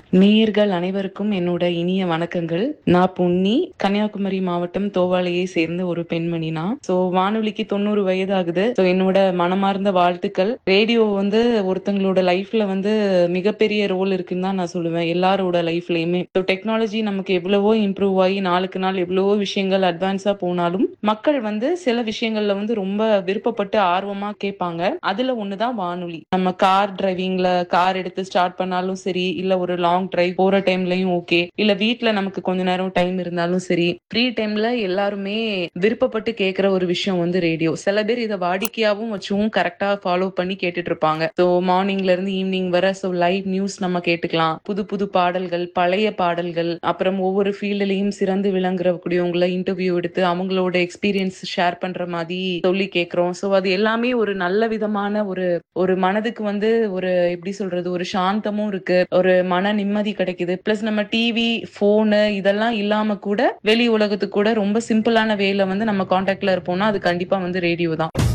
நேயர்கள் அனைவருக்கும் என்னோட இனிய வணக்கங்கள் நான் பொன்னி கன்னியாகுமரி மாவட்டம் தோவாளையை சேர்ந்த ஒரு பெண்மணி நான் சோ வானொலிக்கு தொண்ணூறு வயது ஆகுது சோ என்னோட மனமார்ந்த வாழ்த்துக்கள் ரேடியோ வந்து ஒருத்தங்களோட லைஃப்ல வந்து மிகப்பெரிய ரோல் இருக்குன்னு தான் நான் சொல்லுவேன் எல்லாரோட லைஃப்லயுமே ஸோ டெக்னாலஜி நமக்கு எவ்வளவோ இம்ப்ரூவ் ஆகி நாளுக்கு நாள் எவ்வளவோ விஷயங்கள் அட்வான்ஸா போனாலும் மக்கள் வந்து சில விஷயங்கள்ல வந்து ரொம்ப விருப்பப்பட்டு ஆர்வமா கேட்பாங்க அதுல ஒண்ணுதான் வானொலி நம்ம கார் டிரைவிங்ல கார் எடுத்து ஸ்டார்ட் பண்ணாலும் சரி இல்ல ஒரு லாங் டிரைவ் போற டைம்லயும் ஓகே இல்ல வீட்ல நமக்கு கொஞ்ச நேரம் டைம் இருந்தாலும் சரி ஃப்ரீ டைம்ல எல்லாருமே விருப்பப்பட்டு கேட்கிற ஒரு விஷயம் வந்து ரேடியோ சில பேர் இதை வாடிக்கையாவும் வச்சும் கரெக்டா ஃபாலோ பண்ணி கேட்டுட்டு இருப்பாங்க ஸோ மார்னிங்ல இருந்து ஈவினிங் வர ஸோ லைவ் நியூஸ் நம்ம கேட்டுக்கலாம் புது புது பாடல்கள் பழைய பாடல்கள் அப்புறம் ஒவ்வொரு ஃபீல்ட்லயும் சிறந்து விளங்குறக்கூடியவங்கள இன்டர்வியூ எடுத்து அவங்களோட எக்ஸ்பீரியன்ஸ் ஷேர் பண்ற மாதிரி சொல்லி கேட்கிறோம் ஸோ அது எல்லாமே ஒரு நல்ல விதமான ஒரு ஒரு மனதுக்கு வந்து ஒரு எப்படி சொல்றது ஒரு சாந்தமும் இருக்கு ஒரு மன நிம்மதி கிடைக்குது பிளஸ் நம்ம டிவி போனு இதெல்லாம் இல்லாம கூட வெளி உலகத்துக்கு கூட ரொம்ப சிம்பிளான வேல வந்து நம்ம கான்டாக்ட்ல இருப்போம்னா அது கண்டிப்பா வந்து ரேடியோ தான்